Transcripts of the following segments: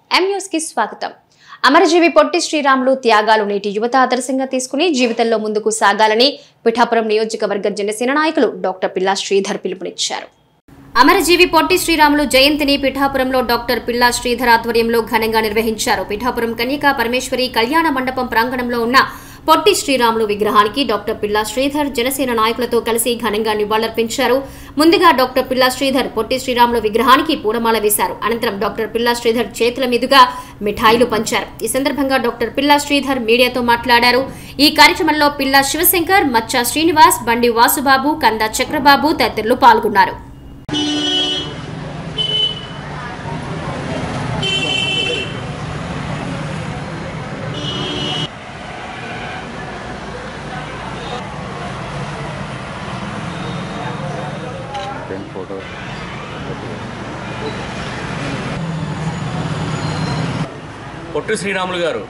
M news కి స్వాగతం అమరజీవి పొట్టి శ్రీరాములు త్యాగాలు నేటి యువత ఆదర్శంగా తీసుకుని జీవితంలో ముందుకు సాగాలని పిఠాపురం నియోజకవర్గ జనసేన నాయకులు డాక్టర్ పిల్లా శ్రీధర్ పిలుపునిచ్చారు అమరజీవి పొట్టి శ్రీరాములు జయంతిని పిఠాపురంలో డాక్టర్ పిల్లా శ్రీధర్ ఆధ్వర్యంలో ఘనంగా నిర్వహించారు పిఠాపురం కన్యకా పరమేశ్వరి కళ్యాణ మండపం ప్రాంగణంలో ఉన్న పొట్టి శ్రీరాములు విగ్రహానికి డాక్టర్ పిల్లా శ్రీధర్ జనసేన నాయకులతో కలిసి ఘనంగా నివాళులర్పించారు ముందుగా డాక్టర్ పిల్లా శ్రీధర్ పొట్టి శ్రీరాములు విగ్రహానికి పూలమాల వేశారు అనంతరం డాక్టర్ పిల్లా శ్రీధర్ చేతుల మీదుగా మిఠాయిలు పంచారు ఈ సందర్భంగా డాక్టర్ పిల్లా శ్రీధర్ మీడియాతో మాట్లాడారు ఈ కార్యక్రమంలో పిల్లా శివశంకర్ మచ్చా శ్రీనివాస్ బండి వాసుబాబు కందా చక్రబాబు తదితరులు పాల్గొన్నారు టెన్ ఫోటో పొట్టి శ్రీరాములు గారు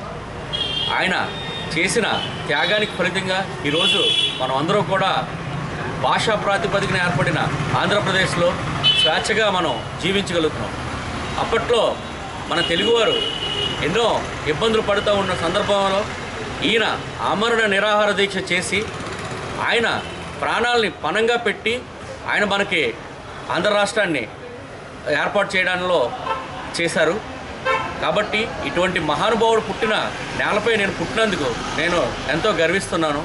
ఆయన చేసిన త్యాగానికి ఫలితంగా ఈరోజు మనం అందరం కూడా భాషా ప్రాతిపదికన ఏర్పడిన ఆంధ్రప్రదేశ్లో స్వేచ్ఛగా మనం జీవించగలుగుతున్నాం అప్పట్లో మన తెలుగువారు ఎన్నో ఇబ్బందులు పడుతూ ఉన్న సందర్భంలో ఈయన ఆమరణ నిరాహార దీక్ష చేసి ఆయన ప్రాణాలని పణంగా పెట్టి ఆయన మనకి ఆంధ్ర రాష్ట్రాన్ని ఏర్పాటు చేయడంలో చేశారు కాబట్టి ఇటువంటి మహానుభావుడు పుట్టిన నేలపై నేను పుట్టినందుకు నేను ఎంతో గర్విస్తున్నాను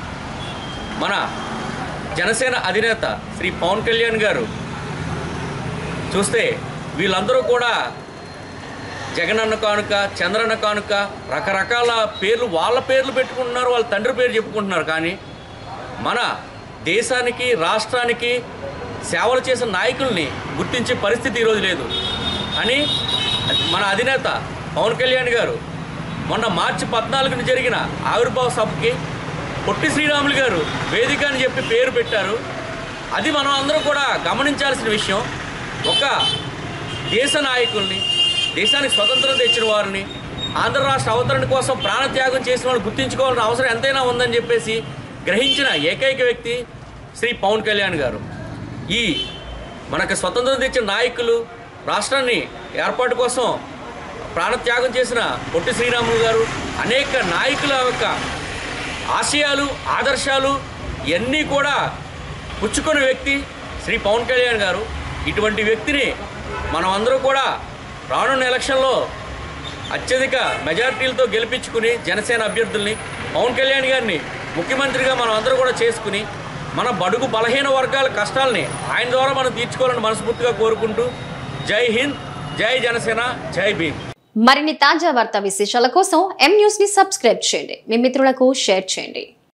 మన జనసేన అధినేత శ్రీ పవన్ కళ్యాణ్ గారు చూస్తే వీళ్ళందరూ కూడా జగనన్న కానుక చంద్రన్న కానుక రకరకాల పేర్లు వాళ్ళ పేర్లు పెట్టుకుంటున్నారు వాళ్ళ తండ్రి పేరు చెప్పుకుంటున్నారు కానీ మన దేశానికి రాష్ట్రానికి సేవలు చేసిన నాయకుల్ని గుర్తించే పరిస్థితి ఈరోజు లేదు అని మన అధినేత పవన్ కళ్యాణ్ గారు మొన్న మార్చి పద్నాలుగున జరిగిన ఆవిర్భావ సభకి పొట్టి శ్రీరాములు గారు వేదిక అని చెప్పి పేరు పెట్టారు అది మనం అందరూ కూడా గమనించాల్సిన విషయం ఒక దేశ నాయకుల్ని దేశానికి స్వతంత్రం తెచ్చిన వారిని ఆంధ్ర రాష్ట్ర అవతరణ కోసం ప్రాణత్యాగం చేసిన వాళ్ళు గుర్తించుకోవాల్సిన అవసరం ఎంతైనా ఉందని చెప్పేసి గ్రహించిన ఏకైక వ్యక్తి శ్రీ పవన్ కళ్యాణ్ గారు ఈ మనకు స్వతంత్రం తెచ్చిన నాయకులు రాష్ట్రాన్ని ఏర్పాటు కోసం ప్రాణత్యాగం చేసిన పొట్టి శ్రీరాములు గారు అనేక నాయకుల యొక్క ఆశయాలు ఆదర్శాలు ఇవన్నీ కూడా పుచ్చుకున్న వ్యక్తి శ్రీ పవన్ కళ్యాణ్ గారు ఇటువంటి వ్యక్తిని మనం అందరూ కూడా రానున్న ఎలక్షన్లో అత్యధిక మెజారిటీలతో గెలిపించుకుని జనసేన అభ్యర్థుల్ని పవన్ కళ్యాణ్ గారిని ముఖ్యమంత్రిగా మనం అందరూ కూడా చేసుకుని మన బడుగు బలహీన వర్గాల కష్టాలని ఆయన ద్వారా మనం తీర్చుకోవాలని మనస్ఫూర్తిగా కోరుకుంటూ జై హింద్ జై జనసేన జై భీమ్ మరిన్ని తాజా వార్తా విశేషాల కోసం ఎం న్యూస్ ని సబ్స్క్రైబ్ చేయండి మీ మిత్రులకు షేర్ చేయండి